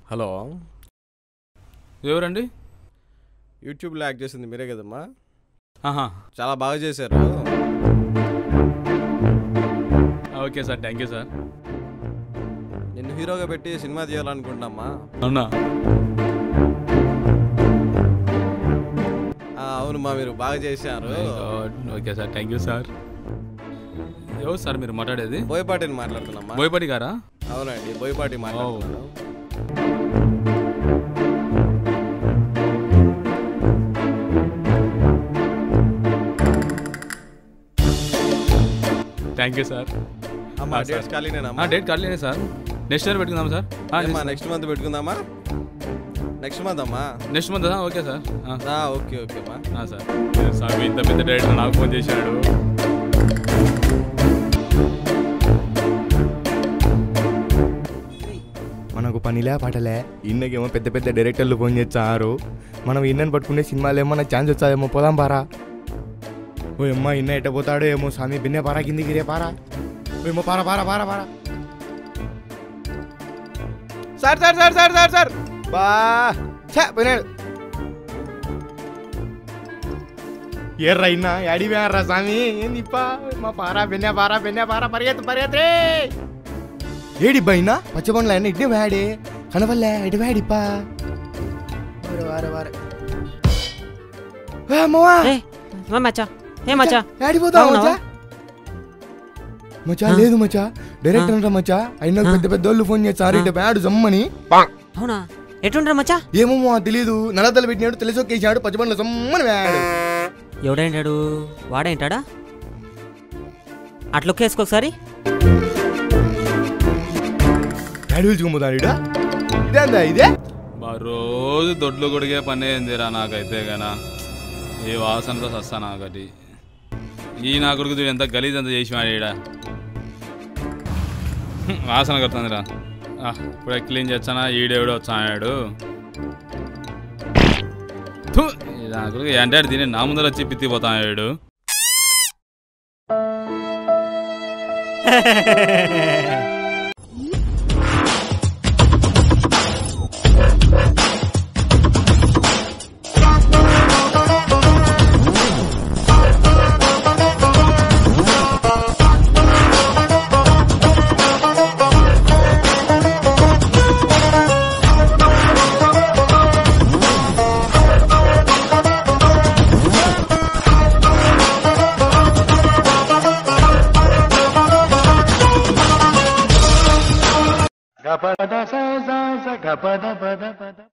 Hello ఎవరండి యూట్యూబ్లో act చేసింది మీరే కదమ్మా ఆహా చాలా బాగా చేశారు okay sir thank you sir నిన్ను హీరోగా పెట్టి సినిమా తీయాలనుకుంటున్నామ్మా అవునా ఆ, అవునమ్మా మీరు బాగా చేశారు okay sir thank you sir ఎవరు సార్ మీరు మాట్లాడేది బోయపాటిని మాట్లాడుతున్నామ్మా బోయపాటి గారా అవునండి బోయపాటి మాట్లాడుతున్నాను థ్యాంక్ యూ సార్ అమ్మా ఆ, డేట్స్ సార్. ఖాళీనేనమ్మా డేట్ కార్డులేనే సార్ నెక్స్ట్ ఇయర్ పెట్టుకుందాం సార్ నెక్స్ట్ మంత్ పెట్టుకుందామా నెక్స్ట్ మంత్ అమ్మా నెక్స్ట్ మంత్ ఓకే సార్ ఆ, ఆ, ఓకే ఓకే అమ్మా ఆ, సార్ సార్ ఇంత పెద్ద డైరెక్టర్ నాకు ఫోన్ చేశాడు మనకు పనిలే పాటలే ఇన్నకేమో పెద్ద పెద్ద డైరెక్టర్లు ఫోన్ చేస్తారు మనం ఇన్నని పట్టుకునే సినిమాలు ఏమన్నా ఛాన్స్ వచ్చాదేమో పోదాం పారా ఓ అమ్మ ఇన్న ఎట్ట పోతాడో ఏమో స్వామి బిన్నే పారా కిందికి రే పారా ఓ ఏమో పారా పారా పారా పారా sir sir sir sir sir sir బా ఛే పోయినాడు ఏర్రా ఇన్న యాడి వేర్రా స్వామి ఏందిప్పా మా పారా బెన్నే పారా బెన్నే పారా పరిగెత్తు పరిగెత్తు రే ఏడి బైన పచ్చబండ్ల ఆయన ఇడ్డే వాడే కనవల్లే ఇటు వాడిప్పా వారే వారే వారే ఏ అమ్మవా ఏ మా మచ్చా ఏ మచ్చా ఆడిపోతావు అవునా? మచ్చా మచ్చా లేదు మచ్చా డైరెక్టర్ అంటారా మచ్చా అయినా పెద్ద పెద్ద వాళ్ళు ఫోన్ చేస్తారు ఇటు బ్యాడు జమ్మని అవునా ఎటుండ్రా మచ్చా ఏమో తెలీదు నల్లతలు పెట్టినాడు తెలిసొక్కేసాడు పచ్చబండ్ల జమ్మని వాడు ఎవడైంటాడు వాడేంటాడా అట్లా ఒక్కేసుకో ఒకసారి డాడీ పిలుచుకుపోతాడు ఇడా ఇదేందా ఇదే బా రోజు దొడ్లు కొడిగే పని ఏందిరా నాకైతే గనా ఏ వాసనతో సస్తా నాకటి ఈ నా కొడుకు చూడు ఎంత గలీజ్ అంత చేసి ఈడ హ్మ్, వాసన కడుతుందిరా ఆ, ఇప్పుడే క్లీన్ చేస్తానా ఈడేవిడో వచ్చాడు థు, ఈ నా కొడుకు అంటే దీన్ని నా ముందర వచ్చి పిత్తిపోతాడు గపద స స స గపద పద పద